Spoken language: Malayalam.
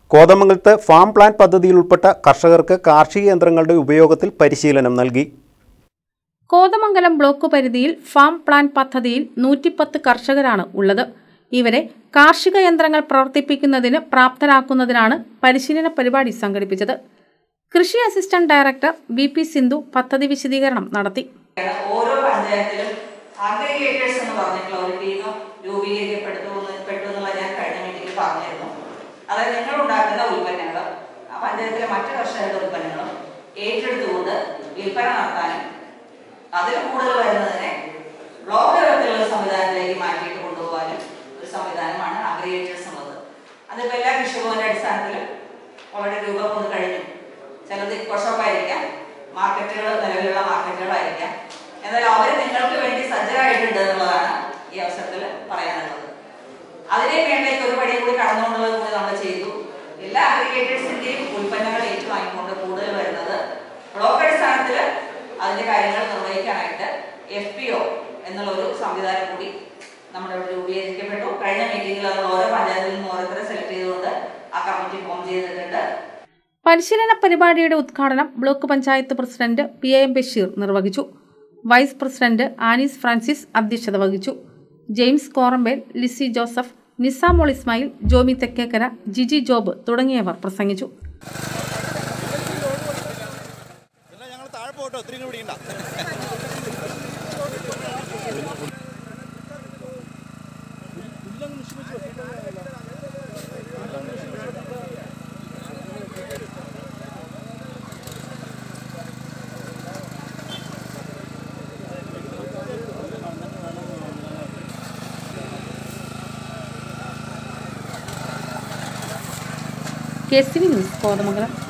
കോതമംഗലത്ത് ഫാം പ്ലാൻ പദ്ധതിയിൽ ഉൾപ്പെട്ട കർഷകർക്ക് കാർഷിക യന്ത്രങ്ങളുടെ ഉപയോഗത്തിൽ പരിശീലനം നൽകി കോതമംഗലം ബ്ലോക്ക് പരിധിയിൽ ഫാം പ്ലാൻ പദ്ധതിയിൽ നൂറ്റിപ്പത്ത് കർഷകരാണ് ഉള്ളത് ഇവരെ കാർഷിക യന്ത്രങ്ങൾ പ്രവർത്തിപ്പിക്കുന്നതിന് പ്രാപ്തരാക്കുന്നതിനാണ് പരിശീലന പരിപാടി സംഘടിപ്പിച്ചത് കൃഷി assistant director B P Sindhu പദ്ധതി വിശദീകരണം നടത്തി ഓരോ പഞ്ചായത്തിലും അഗ്രിഗേറ്റേഴ്സ് എന്ന് പറഞ്ഞിട്ടുള്ള ഒരു ടീം രൂപീകരിക്കപ്പെട്ടു എന്ന്- പെട്ടു എന്നുള്ള ഞാൻ കഴിഞ്ഞ മീറ്റിംഗിൽ പറഞ്ഞിരുന്നു അതായത് നിങ്ങൾ ഉണ്ടാക്കുന്ന ഉൽപ്പന്നങ്ങൾ ആ പഞ്ചായത്തിലെ മറ്റു കർഷകരുടെ ഉൽപ്പന്നങ്ങളും ഏറ്റെടുത്തുകൊണ്ട് വിൽപ്പന നടത്താനും അതിൽ കൂടുതൽ വരുന്നതിനെ ബ്ലോക്ക് തലത്തിലുള്ള സംവിധാനത്തിലേക്ക് മാറ്റിയിട്ട് കൊണ്ടുപോകാനും ഒരു സംവിധാനമാണ് അഗ്രിഗേറ്റേഴ്സ് എന്നുള്ളത് അതിപ്പോൾ എല്ലാ കൃഷിഭവന്റെ അടിസ്ഥാനത്തിലും വളരെ രൂപം കൊണ്ട് കഴിഞ്ഞു ചിലത് വർഷോപ്പായിരിക്കാം മാർക്കറ്റുകൾ നിലവിലുള്ള മാർക്കറ്റുകളായിരിക്കാം എന്നാൽ അവർ നിങ്ങൾക്ക് വേണ്ടി സജ്ജരായിട്ടുണ്ട് എന്നുള്ളതാണ് ഈ അവസരത്തിൽ പറയാനുള്ളത് അതിനെ വേണ്ടേക്ക് ഒരു പടി കൂടി കടന്നുകൊണ്ടുള്ളത് കൂടി നമ്മൾ ചെയ്തു എല്ലാ അഗ്രിഗേറ്റേഴ്സിന്റെയും ഉൽപ്പന്നങ്ങൾ ഏറ്റുവാങ്ങിക്കൊണ്ട് കൂടുതൽ വരുന്നത് ബ്ലോക്ക് അടിസ്ഥാനത്തിൽ അതിന്റെ കാര്യങ്ങൾ നിർവഹിക്കാനായിട്ട് എഫ് പി ഒ എന്നുള്ള ഒരു സംവിധാനം കൂടി നമ്മുടെ ഇവിടെ രൂപീകരിക്കപ്പെട്ടു കഴിഞ്ഞ മീറ്റിംഗിൽ നമ്മൾ ഓരോ പഞ്ചായത്തിൽ നിന്നും ഓരോരുത്തരെ സെലക്ട് ചെയ്തുകൊണ്ട് ആ കമ്മിറ്റി ഫോം ചെയ്തിട്ടുണ്ട് പരിശീലന പരിപാടിയുടെ ഉദ്ഘാടനം block panchayat president P M Basheer നിർവഹിച്ചു വൈസ് പ്രസിഡന്റ് ആനീസ് ഫ്രാൻസിസ് അധ്യക്ഷത വഹിച്ചു James Korambel Lissy Joseph Nisamol Ismail Jomy Thekkekkara Jiji Job തുടങ്ങിയവർ പ്രസംഗിച്ചു ഞങ്ങൾ താഴെ പോട്ടോ ഒത്തിരി പിടിക്കണ്ട K C V news Kothamangalam